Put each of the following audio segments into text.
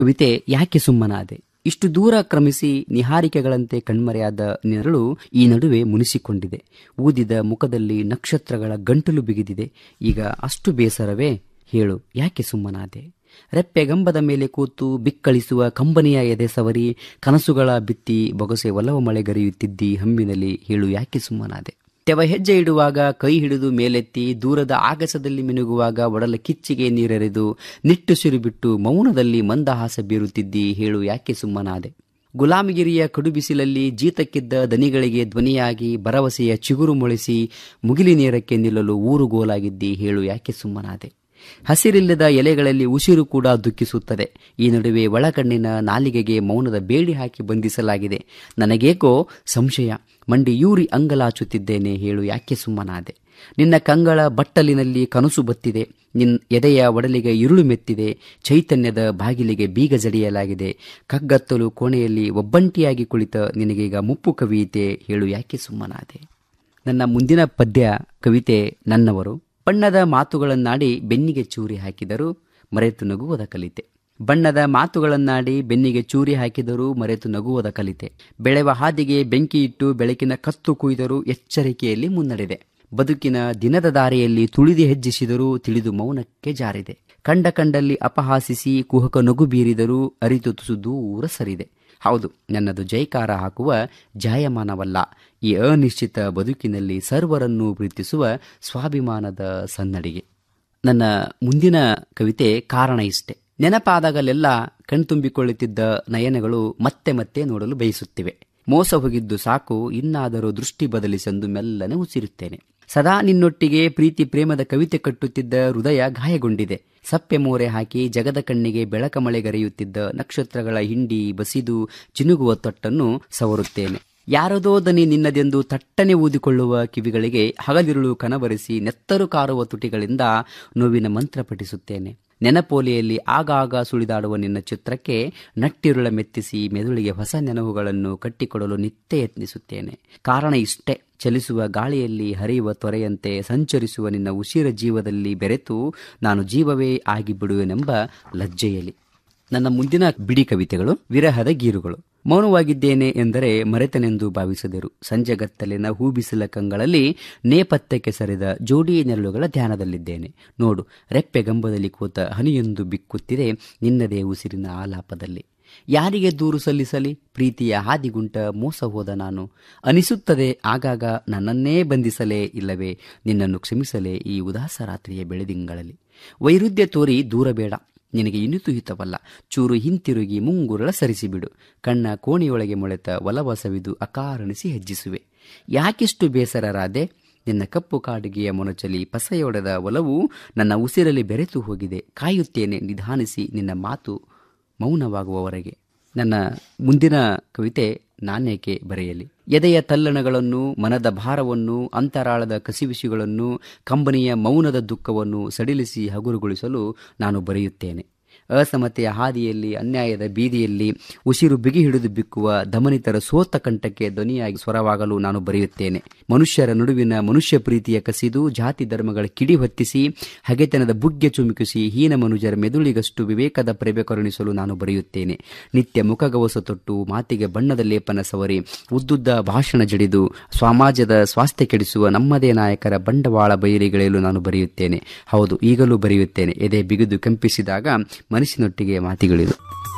ಕವಿತೆ ಯಾಕೆ ಸುಮ್ಮನಾದೆ ಇಷ್ಟು ದೂರ ಕ್ರಮಿಸಿ ನಿಹಾರಿಕೆಗಳಂತೆ ಕಣ್ಮರೆಯಾದ ನೆರಳು ಈ ನಡುವೆ ಮುನಿಸಿಕೊಂಡಿದೆ ಊದಿದ ಮುಖದಲ್ಲಿ ನಕ್ಷತ್ರಗಳ ಗಂಟಲು ಬಿಗಿದಿದೆ ಈಗ ಅಷ್ಟು ಬೇಸರವೇ ಹೇಳು ಯಾಕೆ ಸುಮ್ಮನಾದೆ ರೆಪ್ಪೆಗಂಬದ ಮೇಲೆ ಕೂತು ಬಿಕ್ಕಳಿಸುವ ಕಂಬನಿಯ ಎದೆ ಸವರಿ ಕನಸುಗಳ ಬಿತ್ತಿ ಬೊಗಸೆ ಒಲವ ಮಳೆಗರೆಯುತ್ತಿದ್ದಿ ಹಮ್ಮಿನಲ್ಲಿ ಹೇಳು ಯಾಕೆ ಸುಮ್ಮನಾದೆ ತೆವ ಹೆಜ್ಜೆ ಇಡುವಾಗ ಕೈ ಹಿಡಿದು ಮೇಲೆತ್ತಿ ದೂರದ ಆಗಸದಲ್ಲಿ ಮಿನುಗುವಾಗ ಒಡಲ ಕಿಚ್ಚಿಗೆ ನೀರೆರೆದು ನಿಟ್ಟುಸಿರು ಬಿಟ್ಟು ಮೌನದಲ್ಲಿ ಮಂದಹಾಸ ಬೀರುತ್ತಿದ್ದಿ ಹೇಳು ಯಾಕೆ ಸುಮ್ಮನಾದೆ ಗುಲಾಮಗಿರಿಯ ಕಡುಬಿಸಿಲಲ್ಲಿ ಜೀತಕ್ಕಿದ್ದ ದನಿಗಳಿಗೆ ಧ್ವನಿಯಾಗಿ ಭರವಸೆಯ ಚಿಗುರು ಮೊಳೆಸಿ ಮುಗಿಲಿ ನೇರಕ್ಕೆ ನಿಲ್ಲಲು ಊರುಗೋಲಾಗಿದ್ದಿ ಹೇಳು ಯಾಕೆ ಸುಮ್ಮನಾದೆ ಹಸಿರಿಲ್ಲದ ಎಲೆಗಳಲ್ಲಿ ಉಸಿರು ಕೂಡ ದುಃಖಿಸುತ್ತದೆ ಈ ನಡುವೆ ಒಳಕಣ್ಣಿನ ನಾಲಿಗೆಗೆ ಮೌನದ ಬೇಡಿ ಹಾಕಿ ಬಂಧಿಸಲಾಗಿದೆ ನನಗೇಕೋ ಸಂಶಯ ಮಂಡಿ ಯೂರಿ ಅಂಗಲಾಚುತ್ತಿದ್ದೇನೆ ಹೇಳು ಯಾಕೆ ಸುಮ್ಮನಾದೆ ನಿನ್ನ ಕಂಗಳ ಬಟ್ಟಲಿನಲ್ಲಿ ಕನಸು ಬತ್ತಿದೆ ನಿನ್ ಎದೆಯ ಒಡಲಿಗೆ ಇರುಳು ಮೆತ್ತಿದೆ ಚೈತನ್ಯದ ಬಾಗಿಲಿಗೆ ಬೀಗ ಜಡಿಯಲಾಗಿದೆ ಕಗ್ಗತ್ತಲು ಕೋಣೆಯಲ್ಲಿ ಒಬ್ಬಂಟಿಯಾಗಿ ಕುಳಿತ ನಿನಗೀಗ ಮುಪ್ಪು ಕವಿಯಿತೆ ಹೇಳು ಯಾಕೆ ಸುಮ್ಮನಾದೆ ನನ್ನ ಮುಂದಿನ ಪದ್ಯ ಕವಿತೆ ನನ್ನವರು ಬಣ್ಣದ ಮಾತುಗಳನ್ನಾಡಿ ಬೆನ್ನಿಗೆ ಚೂರಿ ಹಾಕಿದರು ಮರೆತು ನಗುವುದ ಕಲಿತೆ ಬಣ್ಣದ ಮಾತುಗಳನ್ನಾಡಿ ಬೆನ್ನಿಗೆ ಚೂರಿ ಹಾಕಿದರೂ ಮರೆತು ನಗುವುದ ಕಲಿತೆ ಬೆಳೆವ ಹಾದಿಗೆ ಬೆಂಕಿ ಇಟ್ಟು ಬೆಳಕಿನ ಕತ್ತು ಕುಯ್ದರೂ ಎಚ್ಚರಿಕೆಯಲ್ಲಿ ಮುನ್ನಡೆದೆ ಬದುಕಿನ ದಿನದ ದಾರಿಯಲ್ಲಿ ತುಳಿದು ಹೆಜ್ಜಿಸಿದರೂ ತಿಳಿದು ಮೌನಕ್ಕೆ ಜಾರಿದೆ ಕಂಡ ಕಂಡಲ್ಲಿ ಅಪಹಾಸಿಸಿ ಕುಹಕ ನಗು ಬೀರಿದರೂ ಅರಿತು ತುಸು ದೂರ ಸರಿದೆ ಹೌದು ನನ್ನದು ಜೈಕಾರ ಹಾಕುವ ಜಾಯಮಾನವಲ್ಲ ಈ ಅನಿಶ್ಚಿತ ಬದುಕಿನಲ್ಲಿ ಸರ್ವರನ್ನು ಪ್ರೀತಿಸುವ ಸ್ವಾಭಿಮಾನದ ಸನ್ನಡಿಗೆ ನನ್ನ ಮುಂದಿನ ಕವಿತೆ ಕಾರಣ ಇಷ್ಟೆ ನೆನಪಾದಾಗಲೆಲ್ಲ ಕಣ್ತುಂಬಿಕೊಳ್ಳುತ್ತಿದ್ದ ನಯನಗಳು ಮತ್ತೆ ಮತ್ತೆ ನೋಡಲು ಬಯಸುತ್ತಿವೆ ಮೋಸ ಹೋಗಿದ್ದು ಸಾಕು ಇನ್ನಾದರೂ ದೃಷ್ಟಿ ಬದಲಿಸೆಂದು ಮೆಲ್ಲನೆ ಉಸಿರುತ್ತೇನೆ ಸದಾ ನಿನ್ನೊಟ್ಟಿಗೆ ಪ್ರೀತಿ ಪ್ರೇಮದ ಕವಿತೆ ಕಟ್ಟುತ್ತಿದ್ದ ಹೃದಯ ಗಾಯಗೊಂಡಿದೆ ಸಪ್ಪೆ ಮೋರೆ ಹಾಕಿ ಜಗದ ಕಣ್ಣಿಗೆ ಬೆಳಕ ಮಳೆಗರೆಯುತ್ತಿದ್ದ ನಕ್ಷತ್ರಗಳ ಹಿಂಡಿ ಬಸಿದು ಚಿನುಗುವ ತೊಟ್ಟನ್ನು ಸವರುತ್ತೇನೆ ಯಾರದೋ ದನಿ ನಿನ್ನದೆಂದು ತಟ್ಟನೆ ಊದಿಕೊಳ್ಳುವ ಕಿವಿಗಳಿಗೆ ಹಗಲಿರುಳು ಕನವರಿಸಿ ನೆತ್ತರು ಕಾರುವ ತುಟಿಗಳಿಂದ ನೋವಿನ ಮಂತ್ರ ಪಠಿಸುತ್ತೇನೆ ನೆನಪೋಲಿಯಲ್ಲಿ ಆಗಾಗ ಸುಳಿದಾಡುವ ನಿನ್ನ ಚಿತ್ರಕ್ಕೆ ನಟ್ಟಿರುಳ ಮೆತ್ತಿಸಿ ಮೆದುಳಿಗೆ ಹೊಸ ನೆನಹುಗಳನ್ನು ಕಟ್ಟಿಕೊಡಲು ನಿತ್ಯ ಯತ್ನಿಸುತ್ತೇನೆ ಕಾರಣ ಇಷ್ಟೇ ಚಲಿಸುವ ಗಾಳಿಯಲ್ಲಿ ಹರಿಯುವ ತೊರೆಯಂತೆ ಸಂಚರಿಸುವ ನಿನ್ನ ಉಸಿರ ಜೀವದಲ್ಲಿ ಬೆರೆತು ನಾನು ಜೀವವೇ ಆಗಿಬಿಡುವೆನೆಂಬ ಲಜ್ಜೆಯಲಿ ನನ್ನ ಮುಂದಿನ ಬಿಡಿ ಕವಿತೆಗಳು ವಿರಹದ ಗೀರುಗಳು ಮೌನವಾಗಿದ್ದೇನೆ ಎಂದರೆ ಮರೆತನೆಂದು ಭಾವಿಸಿದರು ಸಂಜೆಗತ್ತಲಿನ ಹೂಬಿಸಿಲ ಕಂಗಳಲ್ಲಿ ನೇಪಥ್ಯಕ್ಕೆ ಸರಿದ ಜೋಡಿ ನೆರಳುಗಳ ಧ್ಯಾನದಲ್ಲಿದ್ದೇನೆ ನೋಡು ರೆಪ್ಪೆಗಂಬದಲ್ಲಿ ಕೂತ ಹನಿಯೊಂದು ಬಿಕ್ಕುತ್ತಿದೆ ನಿನ್ನದೇ ಉಸಿರಿನ ಆಲಾಪದಲ್ಲಿ ಯಾರಿಗೆ ದೂರು ಸಲ್ಲಿಸಲಿ ಪ್ರೀತಿಯ ಹಾದಿಗುಂಟ ಮೋಸ ಹೋದ ನಾನು ಅನಿಸುತ್ತದೆ ಆಗಾಗ ನನ್ನನ್ನೇ ಬಂಧಿಸಲೇ ಇಲ್ಲವೇ ನಿನ್ನನ್ನು ಕ್ಷಮಿಸಲೇ ಈ ಉದಾಸ ರಾತ್ರಿಯ ಬೆಳೆದಿಂಗಳಲ್ಲಿ ವೈರುಧ್ಯ ತೋರಿ ದೂರ ಬೇಡ ನಿನಗೆ ಇನಿತು ಹಿತವಲ್ಲ ಚೂರು ಹಿಂತಿರುಗಿ ಮುಂಗುರಳ ಸರಿಸಿಬಿಡು ಕಣ್ಣ ಕೋಣೆಯೊಳಗೆ ಮೊಳೆತ ಒಲವ ಸವಿದು ಅಕಾರಣಿಸಿ ಹೆಜ್ಜಿಸುವೆ ಯಾಕಿಷ್ಟು ಬೇಸರರಾದೆ ನಿನ್ನ ಕಪ್ಪು ಕಾಡಿಗೆಯ ಮೊನಚಲಿ ಪಸೆಯೊಡೆದ ಒಲವು ನನ್ನ ಉಸಿರಲ್ಲಿ ಬೆರೆತು ಹೋಗಿದೆ ಕಾಯುತ್ತೇನೆ ನಿಧಾನಿಸಿ ನಿನ್ನ ಮಾತು ಮೌನವಾಗುವವರೆಗೆ ನನ್ನ ಮುಂದಿನ ಕವಿತೆ ನಾನೇಕೆ ಬರೆಯಲಿ ಎದೆಯ ತಲ್ಲಣಗಳನ್ನು ಮನದ ಭಾರವನ್ನು ಅಂತರಾಳದ ಕಸಿವಿಸಿಗಳನ್ನು ಕಂಬನಿಯ ಮೌನದ ದುಃಖವನ್ನು ಸಡಿಲಿಸಿ ಹಗುರುಗೊಳಿಸಲು ನಾನು ಬರೆಯುತ್ತೇನೆ ಅಸಮತೆಯ ಹಾದಿಯಲ್ಲಿ ಅನ್ಯಾಯದ ಬೀದಿಯಲ್ಲಿ ಉಸಿರು ಬಿಗಿ ಹಿಡಿದು ಬಿಕ್ಕುವ ದಮನಿತರ ಸೋತ ಕಂಠಕ್ಕೆ ಧ್ವನಿಯಾಗಿ ಸ್ವರವಾಗಲು ನಾನು ಬರೆಯುತ್ತೇನೆ ಮನುಷ್ಯರ ನಡುವಿನ ಮನುಷ್ಯ ಪ್ರೀತಿಯ ಕಸಿದು ಜಾತಿ ಧರ್ಮಗಳ ಕಿಡಿ ಹೊತ್ತಿಸಿ ಹಗೆತನದ ಬುಗ್ಗೆ ಚುಮುಕಿಸಿ ಹೀನ ಮನುಜರ ಮೆದುಳಿಗಷ್ಟು ವಿವೇಕದ ಪ್ರೇಮೆ ಕರುಣಿಸಲು ನಾನು ಬರೆಯುತ್ತೇನೆ ನಿತ್ಯ ಮುಖಗವಸ ತೊಟ್ಟು ಮಾತಿಗೆ ಬಣ್ಣದ ಲೇಪನ ಸವರಿ ಉದ್ದುದ್ದ ಭಾಷಣ ಜಡಿದು ಸಮಾಜದ ಸ್ವಾಸ್ಥ್ಯ ಕೆಡಿಸುವ ನಮ್ಮದೇ ನಾಯಕರ ಬಂಡವಾಳ ಬಯಲಿಗಳೆಯಲು ನಾನು ಬರೆಯುತ್ತೇನೆ ಹೌದು ಈಗಲೂ ಬರೆಯುತ್ತೇನೆ ಎದೆ ಬಿಗಿದು ಕಂಪಿಸಿದಾಗ ಮನಸ್ಸಿನೊಟ್ಟಿಗೆ ಮಾತಿಗಳಿದು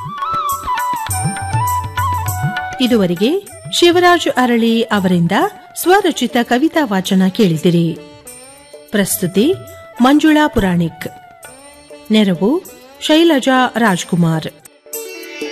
ಇದುವರೆಗೆ ಶಿವರಾಜು ಅರಳಿ ಅವರಿಂದ ಸ್ವರಚಿತ ಕವಿತಾ ವಾಚನ ಕೇಳಿದಿರಿ ಪ್ರಸ್ತುತಿ ಮಂಜುಳಾ ಪುರಾಣಿಕ್ ನೆರವು ಶೈಲಜಾ ರಾಜ್ಕುಮಾರ್